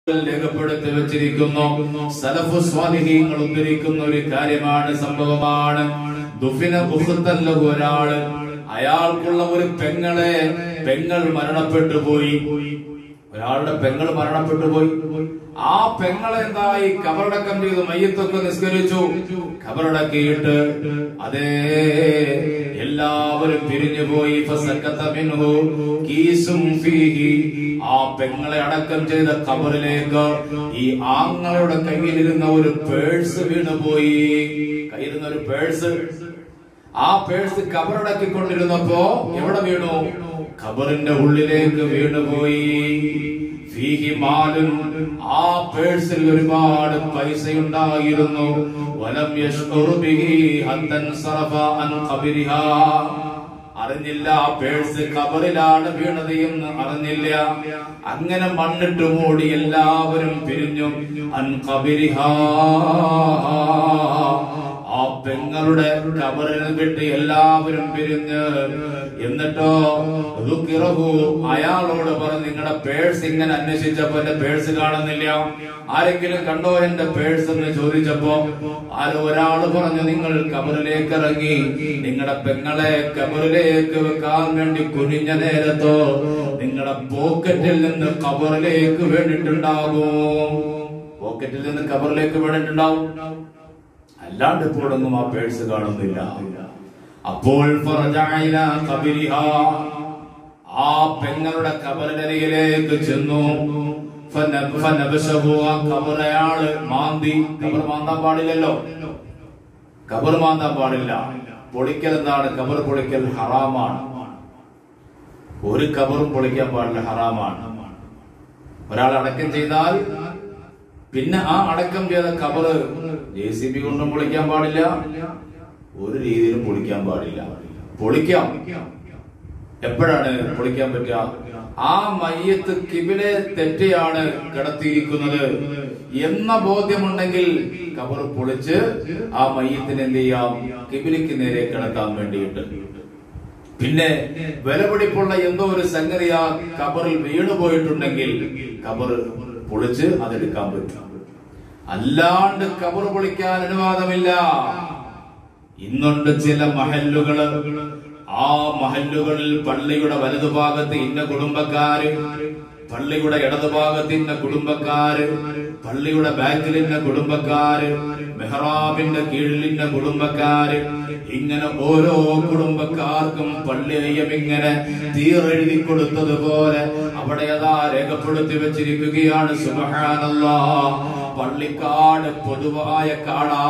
രേഖപ്പെടുത്തി വെച്ചിരിക്കുന്നു സലഫു സ്വാലിഹീങ്ങൾ ഉദ്ധരിക്കുന്ന ഒരു കാര്യമാണ് സംഭവമാണ് ദുഫിന ബുഹത്തല്ല ഒരാള് അയാൾക്കുള്ള ഒരു പെങ്ങളെ പെങ്ങൾ മരണപ്പെട്ടു പോയി ഒരാളുടെ പെങ്ങൾ മരണപ്പെട്ടു പോയി ആ പെങ്ങളെ എന്തായി കബറടക്കം ചെയ്തു മയ്യത്തൊക്കെ നിസ്കരിച്ചു കബറടക്കിയിട്ട് അതേ എല്ലാവരും പിരിഞ്ഞു പോയി ഫസക്കത്ത മിൻഹു കീസും ഫീഹി ആ പെങ്ങളെ അടക്കം ചെയ്ത കബറിലേക്ക് ഈ ആങ്ങളുടെ കയ്യിലിരുന്ന ഒരു പേഴ്സ് വീണുപോയി കയ്യിലിരുന്ന ഒരു പേഴ്സ് ആ പേഴ്സ് കബറടക്കിക്കൊണ്ടിരുന്നപ്പോ എവിടെ വീണു ഖബറിന്റെ ഉള്ളിലേക്ക് വീണുപോയി ഫീഹി മാലുൻ ആ പേഴ്സിൽ ഒരുപാട് പൈസയുണ്ടായിരുന്നു വലം യഷ്ഉറു ബിഹി ഹത്തൻ സറഫ അൻ ഖബരിഹാ അറിഞ്ഞില്ല ആ പേഴ്സ് കബറിലാണ് വീണത് എന്ന് അറിഞ്ഞില്ല അങ്ങനെ മണ്ണിട്ട് മൂടി എല്ലാവരും പിരിഞ്ഞു അൻ ഖബരിഹാ ആ പെങ്ങളുടെ കബറിൽ വിട്ട് എല്ലാവരും പിരിഞ്ഞ് എന്നിട്ടോ ദുഃഖിറഹു അയാളോട് പറഞ്ഞു നിങ്ങളുടെ പേഴ്സ് ഇങ്ങനെ അന്വേഷിച്ചപ്പോ എന്റെ പേഴ്സ് കാണുന്നില്ല ആരെങ്കിലും കണ്ടോ എന്റെ പേഴ്സ് എന്ന് ചോദിച്ചപ്പോ ആരോ ഒരാള് പറഞ്ഞു നിങ്ങൾ കബറിലേക്ക് ഇറങ്ങി നിങ്ങളുടെ പെങ്ങളെ കബറിലേക്ക് വെക്കാൻ വേണ്ടി കുനിഞ്ഞ നേരത്തോ നിങ്ങളുടെ പോക്കറ്റിൽ നിന്ന് കബറിലേക്ക് വേണ്ടിട്ടുണ്ടാകും പോക്കറ്റിൽ നിന്ന് കബറിലേക്ക് വേണ്ടിട്ടുണ്ടാവും അല്ലാണ്ട് ഇപ്പോഴൊന്നും ആ പേഴ്സ് കാണുന്നില്ല അപ്പോൾ ഫറജഅ ഇലാ ഖബരിഹാ. ആ പെങ്ങളുടെ കബറിനരികിലേക്ക് ചെന്നു ഫനബ- ഫനബശഹു. ആ കബറയാള് മാന്തി കബർ മാന്താൻ പാടില്ലല്ലോ കബർ മാന്താൻ പാടില്ല പൊളിക്കൽ എന്താണ് കബർ പൊളിക്കൽ ഹറാമാണ് ഒരു കബറും പൊളിക്കാൻ പാടില്ല ഹറാമാണ് ഒരാൾ അടക്കം ചെയ്താൽ പിന്നെ ആ അടക്കം ചെയ്ത കബറ് ജെ സി ബി കൊണ്ടും പൊളിക്കാൻ പാടില്ല ഒരു രീതിയിലും പൊളിക്കാൻ പാടില്ല പൊളിക്കാം എപ്പോഴാണ് പൊളിക്കാൻ പറ്റുക ആ മയ്യത്ത് കിബിലെ തെറ്റിയാണ് കിടത്തിയിരിക്കുന്നത് എന്ന ബോധ്യമുണ്ടെങ്കിൽ കബർ പൊളിച്ച് ആ മയ്യത്തിന് എന്ത് ചെയ്യാം കിബിലിക്ക് നേരെ കിടത്താൻ വേണ്ടിയിട്ട് പിന്നെ വിലപിടിപ്പുള്ള എന്തോ ഒരു സംഗതി ആ കബറിൽ വീണു പോയിട്ടുണ്ടെങ്കിൽ കബർ പൊളിച്ച് അതെടുക്കാൻ പറ്റും അല്ലാണ്ട് കബർ പൊളിക്കാൻ അനുവാദമില്ല ഇന്നുണ്ട് ചില മഹല്ലുകള് ആ മഹല്ലുകളിൽ പള്ളിയുടെ വലതുഭാഗത്ത് ഇന്ന കുടുംബക്കാര് പള്ളിയുടെ ഇടതുഭാഗത്ത് ഇന്ന കുടുംബക്കാര് പള്ളിയുടെ ബാക്കിൽ ഇന്ന കുടുംബക്കാര് മെഹ്റാബിന്റെ കീഴിൽ ഇന്ന കുടുംബക്കാര് ഇങ്ങനെ ഓരോ കുടുംബക്കാർക്കും പള്ളിയയ്യം ഇങ്ങനെ തീറെഴുതി കൊടുത്തതുപോലെ അവിടെ അതാ രേഖപ്പെടുത്തി വെച്ചിരിക്കുകയാണ് സുബഹാനല്ലാ പള്ളിക്കാട് പൊതുവായ കാടാ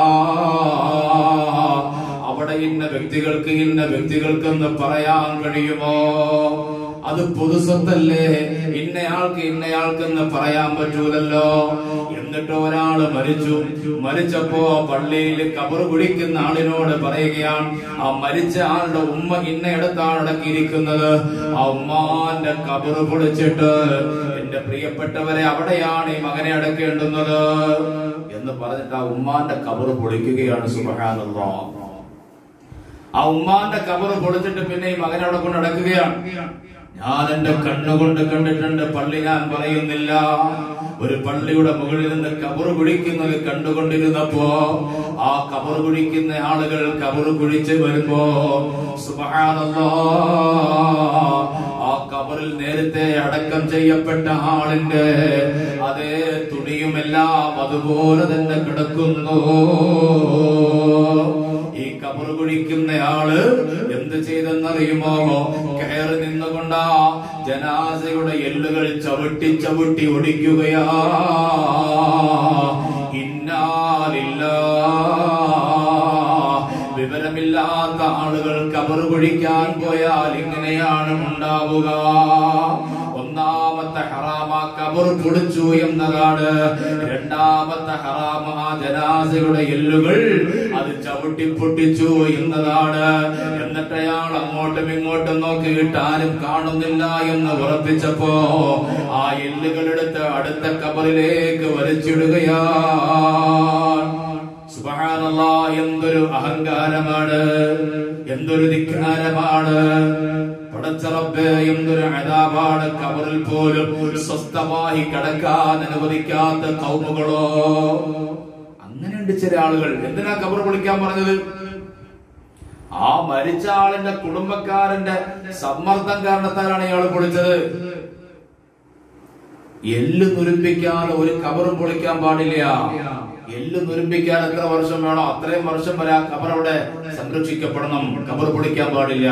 അവിടെ ഇന്ന വ്യക്തികൾക്ക് ഇന്ന വ്യക്തികൾക്കെന്ന് പറയാൻ കഴിയുമോ അത് പൊതുസ്വത്തല്ലേ ഇന്നയാൾക്ക് ഇന്നയാൾക്കെന്ന് പറയാൻ പറ്റൂലല്ലോ എന്നിട്ട് ഒരാള് മരിച്ചു മരിച്ചപ്പോ പള്ളിയിൽ കബർ കുടിക്കുന്ന ആളിനോട് പറയുകയാണ് ആ മരിച്ച ആളുടെ ഉമ്മ ഇന്നയിടത്താണ് അടക്കിയിരിക്കുന്നത് ആ ഉമ്മാന്റെ കബർ പൊളിച്ചിട്ട് എന്റെ പ്രിയപ്പെട്ടവരെ അവിടെയാണ് ഈ മകനെ അടക്കേണ്ടുന്നത് എന്ന് പറഞ്ഞിട്ട് ആ ഉമ്മാന്റെ കബർ പൊളിക്കുകയാണ് സുബഹാനല്ലാ ആ ഉമ്മാന്റെ കബറ് പൊളിച്ചിട്ട് പിന്നെ ഈ മകൻ അവിടെ കൊണ്ട് അടക്കുകയാണ് ഞാൻ എന്റെ കണ്ണുകൊണ്ട് കണ്ടിട്ടുണ്ട് പള്ളി ഞാൻ പറയുന്നില്ല ഒരു പള്ളിയുടെ മുകളിൽ നിന്ന് കബറ് കുഴിക്കുന്നത് കണ്ടുകൊണ്ടിരുന്നപ്പോ ആ കബറ് കുഴിക്കുന്ന ആളുകൾ കബറ് കുഴിച്ച് വരുമ്പോ സുബ്ഹാനല്ലാ ആ കബറിൽ നേരത്തെ അടക്കം ചെയ്യപ്പെട്ട ആളിന്റെ അതേ തുണിയുമെല്ലാം അതുപോലെ തന്നെ കിടക്കുന്നു ഈ കബർ കുഴിക്കുന്നയാള് എന്ത് ചെയ്തെന്നറിയുമോ കയറി നിന്നുകൊണ്ടാ ജനാസയുടെ എല്ലുകൾ ചവിട്ടി ചവിട്ടി ഒടിക്കുകയാ ഇന്നാലില്ല വിവരമില്ലാത്ത ആളുകൾ കബർ കുഴിക്കാൻ പോയാൽ ഇങ്ങനെയാണ് ഉണ്ടാവുക ഒന്നാമത്തെ ഹറാമ കബർ പൊളിച്ചു എന്നതാണ് രണ്ടാമത്തെ ഹറാമ ആ ജനാസയുടെ എല്ലുകൾ അത് ചവിട്ടി പൊട്ടിച്ചു എന്നതാണ് എന്നിട്ട് അയാൾ അങ്ങോട്ടും ഇങ്ങോട്ടും നോക്കിയിട്ട് ആരും കാണുന്നില്ല എന്ന് ഉറപ്പിച്ചപ്പോ ആ എല്ലുകൾ എടുത്ത് അടുത്ത കബറിലേക്ക് വലിച്ചിടുകയാ സുബ്ഹാനല്ലാ എന്തൊരു അഹങ്കാരമാണ് എന്തൊരു ധിക്കാരമാണ് പടച്ചറബേ എന്തൊരു അതാപാണ് കബറിൽ പോലും സ്വസ്ഥമായി കിടക്കാൻ അനുവദിക്കാത്ത കൗമുകളോ അങ്ങനെയുണ്ട് ചില ആളുകൾ എന്തിനാ കബർ പൊളിക്കാൻ പറഞ്ഞത് ആ മരിച്ച ആളിന്റെ കുടുംബക്കാരന്റെ സമ്മർദ്ദം കാരണത്താലാണ് ഇയാൾ പൊളിച്ചത് എല്ല് നുരുമ്പിക്കാതെ ഒരു കബറും പൊളിക്കാൻ പാടില്ല എല്ല് നുരുമ്പിക്കാൻ എത്ര വർഷം വേണോ അത്രയും വർഷം വരെ ആ കബർ അവിടെ സംരക്ഷിക്കപ്പെടണം കബർ പൊളിക്കാൻ പാടില്ല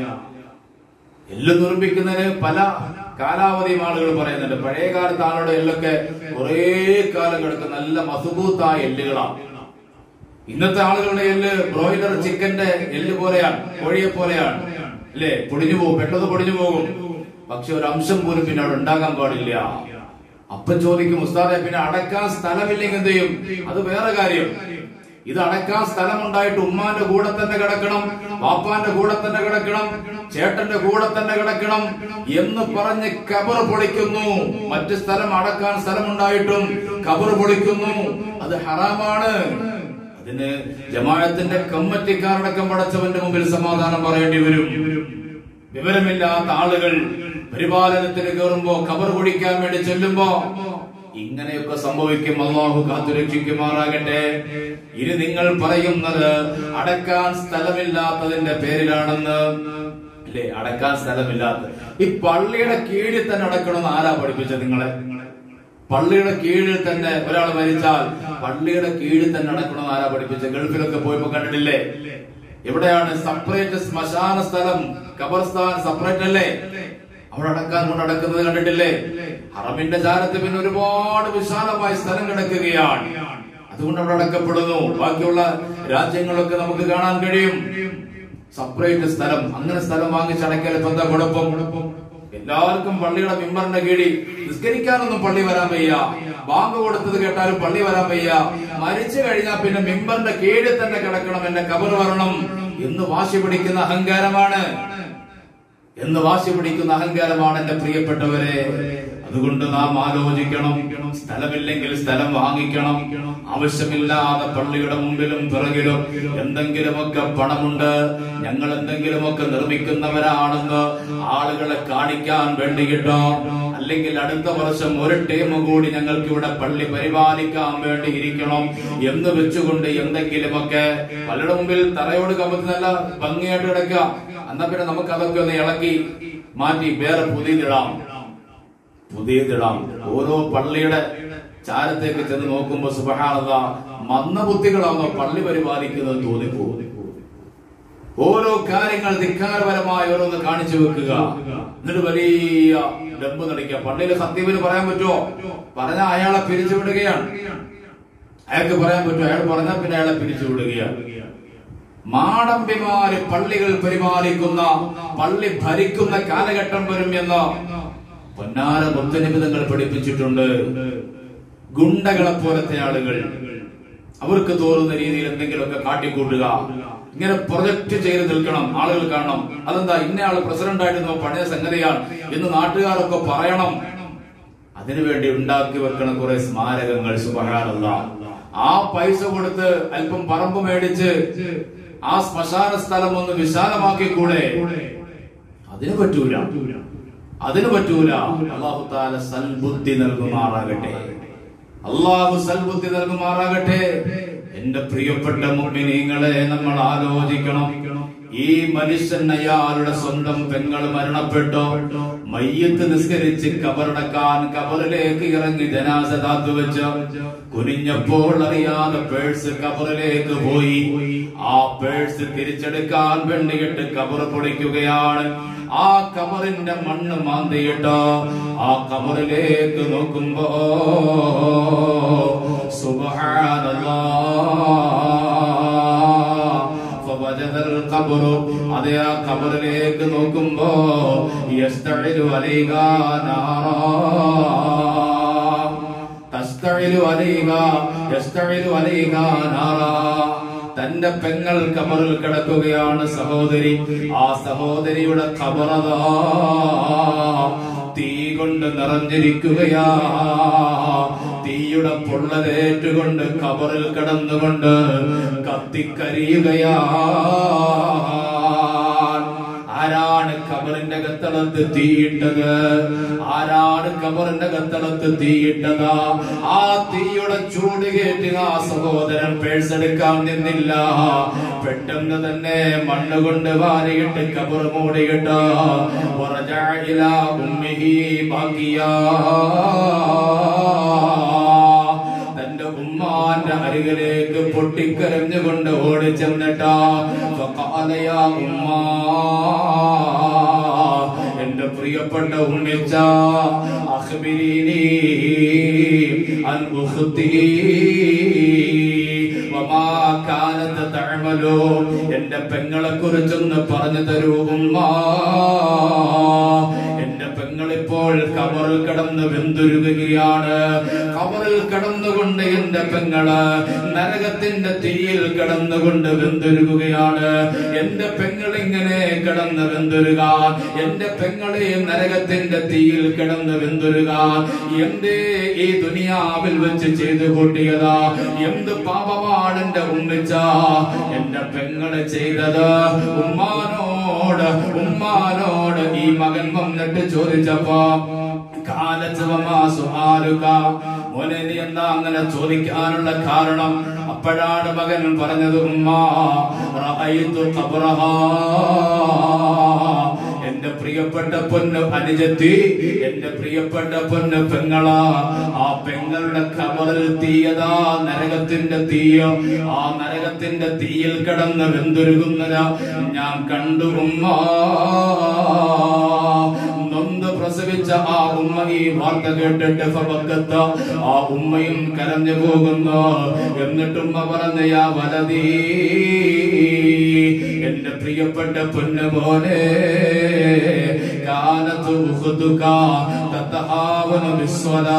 എല്ല് നുറുമ്പിക്കുന്നതിന് പല കാലാവധിയും ആളുകൾ പറയുന്നുണ്ട് പഴയ കാലത്ത് ആളുടെ എല്ലൊക്കെ കുറേ കാലം കിടക്കും നല്ല മസുബൂത്തായ എല്ലുകളാണ് ഇന്നത്തെ ആളുകളുടെ എല്ല് ബ്രോയിലർ ചിക്കന്റെ എല്ല് പോലെയാണ് കോഴിയെ പോലെയാണ് അല്ലേ പൊടിഞ്ഞു പോകും പെട്ടെന്ന് പൊടിഞ്ഞു പോകും പക്ഷെ ഒരു അംശം പോലും പിന്നെ അവിടെ ഉണ്ടാകാൻ പാടില്ല അപ്പൊ ചോദിക്കും ഉസ്താദെ പിന്നെ അടക്കാൻ സ്ഥലമില്ലെങ്കിൽ എന്ത് ചെയ്യും അത് വേറെ കാര്യം ഇത് അടക്കാൻ സ്ഥലമുണ്ടായിട്ട് ഉമ്മാന്റെ കൂടെ തന്നെ കിടക്കണം വാപ്പാന്റെ കൂടെ തന്നെ കിടക്കണം ചേട്ടന്റെ കൂടെ തന്നെ കിടക്കണം എന്ന് പറഞ്ഞ് കബർ പൊളിക്കുന്നു മറ്റ് സ്ഥലം അടക്കാൻ സ്ഥലമുണ്ടായിട്ടും കബർ പൊളിക്കുന്നു അത് ഹറാമാണ് അതിന് ജമാഅത്തിന്റെ കമ്മറ്റിക്കാരടക്കം പടച്ചവന്റെ മുമ്പിൽ സമാധാനം പറയേണ്ടി വരും വിവരമില്ലാത്ത ആളുകൾ പരിപാലനത്തിന് കയറുമ്പോ കബർ കുടിക്കാൻ വേണ്ടി ചെല്ലുമ്പോ ഇങ്ങനെയൊക്കെ സംഭവിക്കും അള്ളാഹു കാത്തുരക്ഷിക്കുമാറാകട്ടെ ഇനി നിങ്ങൾ പറയുന്നത് അടക്കാൻ സ്ഥലമില്ലാത്തതിന്റെ പേരിലാണെന്ന് അല്ലേ അടക്കാൻ സ്ഥലമില്ലാത്ത ഈ പള്ളിയുടെ കീഴിൽ തന്നെ അടക്കണമെന്ന് ആരാ പഠിപ്പിച്ചത് നിങ്ങളെ പള്ളിയുടെ കീഴിൽ തന്നെ ഒരാൾ മരിച്ചാൽ പള്ളിയുടെ കീഴിൽ തന്നെ അടക്കണമെന്ന് ആരാ പഠിപ്പിച്ചത് ഗൾഫിലൊക്കെ പോയപ്പോ കണ്ടിട്ടില്ലേ എവിടെയാണ് സെപ്പറേറ്റ് ശ്മശാന സ്ഥലം ഖബർസ്ഥാൻ സെപ്പറേറ്റ് അല്ലേ അവിടെ അടക്കാൻ കൊണ്ട് അടക്കുന്നത് കണ്ടിട്ടില്ലേ ഹറമിന്റെ ചാരത്ത് പിന്നെ ഒരുപാട് വിശാലമായ സ്ഥലം കിടക്കുകയാണ് അതുകൊണ്ട് അവിടെ അടക്കപ്പെടുന്നു ബാക്കിയുള്ള രാജ്യങ്ങളൊക്കെ നമുക്ക് കാണാൻ കഴിയും സെപ്പറേറ്റ് സ്ഥലം അങ്ങനെ സ്ഥലം വാങ്ങിച്ചടക്കിയാൽ ഇപ്പൊ എന്താ കുഴപ്പം എല്ലാവർക്കും പള്ളിയുടെ മിമ്പറിന്റെ കീഴിൽ നിസ്കരിക്കാനൊന്നും പള്ളി വരാൻ വയ്യ ബാങ്ക് കൊടുത്തത് കേട്ടാലും പള്ളി വരാൻ വയ്യ മരിച്ചു കഴിഞ്ഞാൽ പിന്നെ മിമ്പറിന്റെ കീഴിൽ തന്നെ കിടക്കണം എന്റെ കബർ വരണം എന്ന് വാശി പിടിക്കുന്ന അഹങ്കാരമാണ് എന്ന് വാശി പിടിക്കുന്ന അഹങ്കാരമാണ് എന്റെ പ്രിയപ്പെട്ടവരെ അതുകൊണ്ട് നാം ആലോചിക്കണം സ്ഥലമില്ലെങ്കിൽ സ്ഥലം വാങ്ങിക്കണം ആവശ്യമില്ലാതെ പള്ളിയുടെ മുമ്പിലും പിറകിലും എന്തെങ്കിലുമൊക്കെ പണമുണ്ട് ഞങ്ങൾ എന്തെങ്കിലുമൊക്കെ നിർമ്മിക്കുന്നവരാണെന്ന് ആളുകളെ കാണിക്കാൻ വേണ്ടിയിട്ടോ അല്ലെങ്കിൽ അടുത്ത വർഷം ഒരു ടീം കൂടി ഞങ്ങൾക്ക് ഇവിടെ പള്ളി പരിപാലിക്കാൻ വേണ്ടി ഇരിക്കണം എന്ന് വെച്ചുകൊണ്ട് എന്തെങ്കിലുമൊക്കെ പലരുടെ മുമ്പിൽ തറയോട് കമ്പത്തി നല്ല ഭംഗിയായിട്ട് കിടക്കുക എന്നാ പിന്നെ നമുക്ക് അതൊക്കെ ഒന്ന് ഇളക്കി മാറ്റി വേറെ പുതിയതിടാം പുതിയതിടാം ഓരോ പള്ളിയുടെ ചാരത്തേക്ക് ചെന്ന് നോക്കുമ്പോ സുബഹാനത മന്ദബുദ്ധികളാണോ പള്ളി പരിപാലിക്കുന്നത് തോന്നിപ്പോ ഓരോ കാര്യങ്ങൾ ധിക്കാരപരമായി ഓരോന്ന് കാണിച്ചു വെക്കുക എന്നിട്ട് വലിയ ഡമ്പ് നടിക്കുക പള്ളിയിൽ സത്യവിന് പറയാൻ പറ്റുമോ പറഞ്ഞ അയാളെ പിരിച്ചുവിടുകയാണ് അയാൾക്ക് പറയാൻ പറ്റുമോ അയാൾ പറഞ്ഞാൽ പിന്നെ അയാളെ പിരിച്ചുവിടുകയാണ് മാടമ്പിമാര് പള്ളികൾ പരിപാലിക്കുന്ന പള്ളി ഭരിക്കുന്ന കാലഘട്ടം വരും എന്ന് പൊന്നാര മുത്തനിമിതങ്ങൾ പഠിപ്പിച്ചിട്ടുണ്ട് ഗുണ്ടകളെ പോലത്തെ ആളുകൾ അവർക്ക് തോന്നുന്ന രീതിയിൽ എന്തെങ്കിലുമൊക്കെ കാട്ടിക്കൂട്ടുക ഇങ്ങനെ പ്രൊജക്ട് ചെയ്ത് നിൽക്കണം ആളുകൾ കാണണം അതെന്താ ഇന്ന ആള് പ്രസിഡന്റ് ആയിട്ട് പഴയ സംഗതിയാണ് എന്ന് നാട്ടുകാരൊക്കെ പറയണം അതിനുവേണ്ടി ഉണ്ടാക്കി വെക്കണ കുറെ സ്മാരകങ്ങൾ സുബഹാനല്ല ആ പൈസ കൊടുത്ത് അല്പം പറമ്പ് മേടിച്ച് ആ ശ്മശാന സ്ഥലം ഒന്ന് വിശാലമാക്കി കൂടെ അതിന് പറ്റൂല അതിന് പറ്റൂല അള്ളാഹു താല സൽബുദ്ധി നൽകുമാറാകട്ടെ അള്ളാഹു സൽബുദ്ധി നൽകുമാറാകട്ടെ എന്റെ പ്രിയപ്പെട്ട മുമ്പിനീങ്ങളെ നമ്മൾ ആലോചിക്കണം ഈ മനുഷ്യൻ അയാളുടെ സ്വന്തം പെങ്ങൾ മരണപ്പെട്ടു മയ്യത്ത് നിസ്കരിച്ച് കബറടക്കാൻ കബറിലേക്ക് ഇറങ്ങി ജനാസ താത്തു വെച്ച് കുനിഞ്ഞപ്പോൾ അറിയാതെ പേഴ്സ് കബറിലേക്ക് പോയി ആ പേഴ്സ് തിരിച്ചെടുക്കാൻ വേണ്ടിയിട്ട് കബർ പൊളിക്കുകയാണ് ആ കബറിന്റെ മണ്ണ് മാന്തിയിട്ട് ആ കബറിലേക്ക് നോക്കുമ്പോ സുബഹാനല്ലാ ഫവജദൽ ഖബറു അതേ ആ ഖബറിലേക്ക് നോക്കുമ്പോ യസ്തഇലു അലൈഹാ നാറാ തസ്തഇലു അലൈഹാ യസ്തഇലു അലൈഹാ നാറാ തന്റെ പെങ്ങൾ കബറിൽ കിടക്കുകയാണ് സഹോദരി ആ സഹോദരിയുടെ ഖബറതാ തീ കൊണ്ട് നിറഞ്ഞിരിക്കുകയാ തീയുടെ പൊള്ളലേറ്റുകൊണ്ട് കബറിൽ കിടന്നുകൊണ്ട് കത്തിക്കരിയുകയാ ആരാണ് കബറിന്റെ കത്തളത്ത് തീയിട്ടത് ആരാണ് കബറിന്റെ കത്തളത്ത് തീയിട്ടത് ആ തീയുടെ ചൂട് കേട്ട് ആ സഹോദരൻ പേഴ്സ് എടുക്കാൻ നിന്നില്ല പെട്ടെന്ന് തന്നെ മണ്ണ് കൊണ്ട് വാരിയിട്ട് കബർ മൂടിയിട്ട് ورجع إلى أمه باقيا തന്റെ ഉമ്മാന്റെ അരികിലേക്ക് പൊട്ടിക്കരഞ്ഞുകൊണ്ട് ഓടി ചെന്നിട്ടാ ഫഖാലയ ഉമ്മാ എന്റെ പ്രിയപ്പെട്ട ഉണ്ണിച്ച അഖ്ബിരീനി അൻ ഉഖ്തി വമാ കാനത്ത് തഅമലു എന്റെ പെങ്ങളെ കുറിച്ചൊന്ന് പറഞ്ഞു തരൂ ഉമ്മ എന്റെ പെങ്ങളിപ്പോൾ കബറിൽ കിടന്ന് വെന്തുരുകയാണ് കബറിൽ കിടന്നുകൊണ്ട് എന്റെ പെങ്ങള് നരകത്തിന്റെ തീയിൽ കിടന്നുകൊണ്ട് വെന്തുരുകയാണ് എന്റെ പെങ്ങൾ ഇങ്ങനെ കിടന്ന് വെന്തുരുകാൻ എന്റെ പെങ്ങളെ നരകത്തിന്റെ തീയിൽ കിടന്ന് വെന്തുരുകാൻ എന്തേ ഈ ദുനിയാവിൽ വെച്ച് ചെയ്തു കൂട്ടിയതാ എന്ത് പാപമാണ് എന്റെ ഉമ്മിച്ച എന്റെ പെങ്ങള് ചെയ്തത് ഉമ്മാനോട് ഉമ്മാനോട് ഈ മകൻ വന്നിട്ട് ചോദിച്ചപ്പോ കാലച്ചുവമാസുഹാരുക മോനെ നീ എന്താ അങ്ങനെ ചോദിക്കാനുള്ള കാരണം അപ്പോഴാണ് മകൻ പറഞ്ഞത് ഉമ്മ റഅയ്തു ഖബ്റഹാ എന്റെ പ്രിയപ്പെട്ട പൊന്ന് അനുജത്തി എന്റെ പ്രിയപ്പെട്ട പൊന്ന് പെങ്ങള ആ പെങ്ങളുടെ കബറിൽ തീയതാ നരകത്തിന്റെ തീയ ആ നരകത്തിന്റെ തീയിൽ കിടന്ന് വെന്തുരുകുന്നതാ ഞാൻ കണ്ടു ഉമ്മ നൊന്ത് പ്രസവിച്ച ആ ഉമ്മ ഈ വാർത്ത കേട്ടിട്ട് ഫബക്കത്ത ആ ഉമ്മയും കരഞ്ഞു പോകുന്നു എന്നിട്ടുമ്മ പറഞ്ഞ യാ വലതീ എന്റെ പ്രിയപ്പെട്ട പൊന്നുപോലെ കാലത്ത് ഉഹുദുക തത്തഹാവന വിസ്വലാ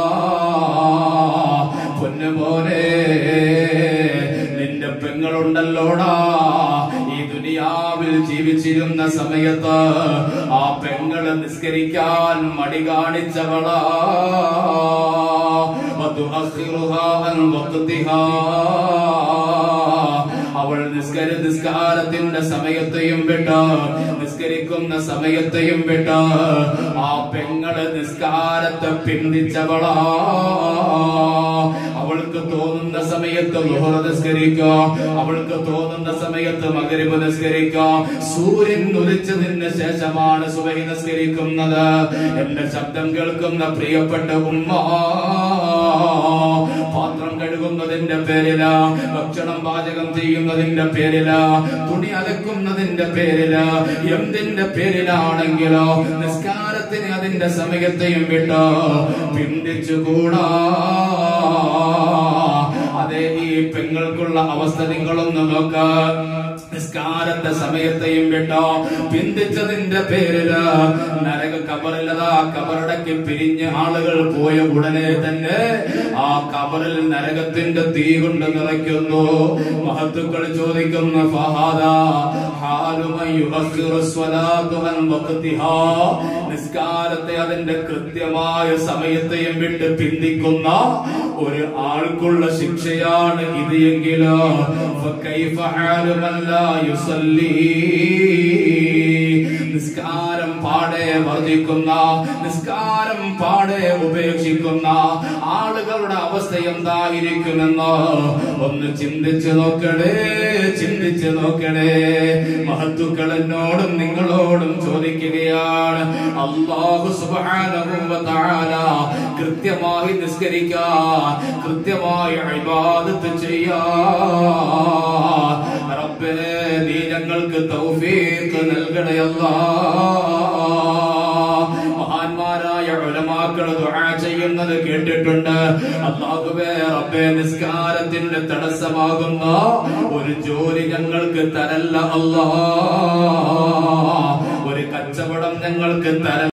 പൊന്നുപോലെ നിന്റെ പെങ്ങളുണ്ടല്ലോടാ ഈ ദുനിയാവിൽ ജീവിച്ചിരുന്ന സമയത്ത് ആ പെങ്ങള് നിസ്കരിക്കാൻ മടി കാണിച്ചവളാ വതുഅഖിറുഹാ അൻ വഖ്തിഹാ അവൾ നിസ്കര നിസ്കാരത്തിന്റെ സമയത്തെയും വിട്ട് നിസ്കരിക്കുന്ന സമയത്തെയും വിട്ട് ആ പെങ്ങള് നിസ്കാരത്തെ പിന്തിച്ചവളാ അവൾക്ക് തോന്നുന്ന സമയത്ത് ലുഹറ നിസ്കരിക്കുക അവൾക്ക് തോന്നുന്ന സമയത്ത് മകരിബ് നിസ്കരിക്കുക സൂര്യൻ ഉദിച്ചതിന് ശേഷമാണ് സുബൈ നിസ്കരിക്കുന്നത് എന്റെ ശബ്ദം കേൾക്കുന്ന പ്രിയപ്പെട്ട ഉമ്മ പാത്രം കഴുകുന്നതിന്റെ പേരില ഭക്ഷണം പാചകം ചെയ്യുന്നതിന്റെ പേരില തുണി അലക്കുന്നതിന്റെ പേരില എന്തിന്റെ പേരിലാണെങ്കിലോ നിസ്കാരത്തിന് അതിന്റെ സമയത്തെയും വിട്ടോ പിന്തിച്ചുകൂടാ അതെ ഈ പെങ്ങൾക്കുള്ള അവസ്ഥ നിങ്ങളൊന്ന് നോക്ക നിസ്കാരത്തെ സമയത്തെയും വിട്ടോ പിന്തിച്ചതിന്റെ പേരില് നരക കബറിലതാ കബറടക്കി പിരിഞ്ഞ് ആളുകൾ പോയ ഉടനെ തന്നെ ആ കബറിൽ നരകത്തിന്റെ തീ കൊണ്ട് നിറയ്ക്കുന്നു മഹത്തുക്കൾ ചോദിക്കുന്ന ഫഹാദ ഹാലുമൻ യുഅഖിറു സ്വലാത്തു അൻ വഖ്തിഹാ നിസ്കാരത്തെ അതിന്റെ കൃത്യമായ സമയത്തെയും വിട്ട് പിന്തിക്കുന്ന ഒരു ആൾക്കുള്ള ശിക്ഷയാണ് ഇത് എങ്കിലോ ഫകൈഫ ഹാലു മൻ ലാ യുസല്ലി നിസ്കാരം പാടെ വർദ്ധിക്കുന്ന നിസ്കാരം പാടെ ഉപേക്ഷിക്കുന്ന ആളുകളുടെ അവസ്ഥ എന്തായിരിക്കുമെന്ന് ഒന്ന് ചിന്തിച്ചു നോക്കണേ ചിന്തിച്ചു നോക്കണേ മഹത്തുക്കൾ എന്നോടും നിങ്ങളോടും ചോദിക്കുകയാണ് അള്ളാഹു സുബ്ഹാനഹു വ തആല കൃത്യമായി നിസ്കരിക്കാൻ കൃത്യമായി ഇബാദത്ത് ചെയ്യാൻ റബ്ബേ നീ ഞങ്ങൾക്ക് തൗഫീഖ് നൽകണേ അല്ലാ മഹാന്മാരായ ഉലമാക്കൾ ദുആ ചെയ്യുന്നത് കേട്ടിട്ടുണ്ട് അല്ലാഹുവേ റബ്ബേ നിസ്കാരത്തിന്റെ തടസ്സമാകുന്ന ഒരു ജോലി ഞങ്ങൾക്ക് തരല്ല അല്ലാ ഒരു കച്ചവടം ഞങ്ങൾക്ക് തരല്ല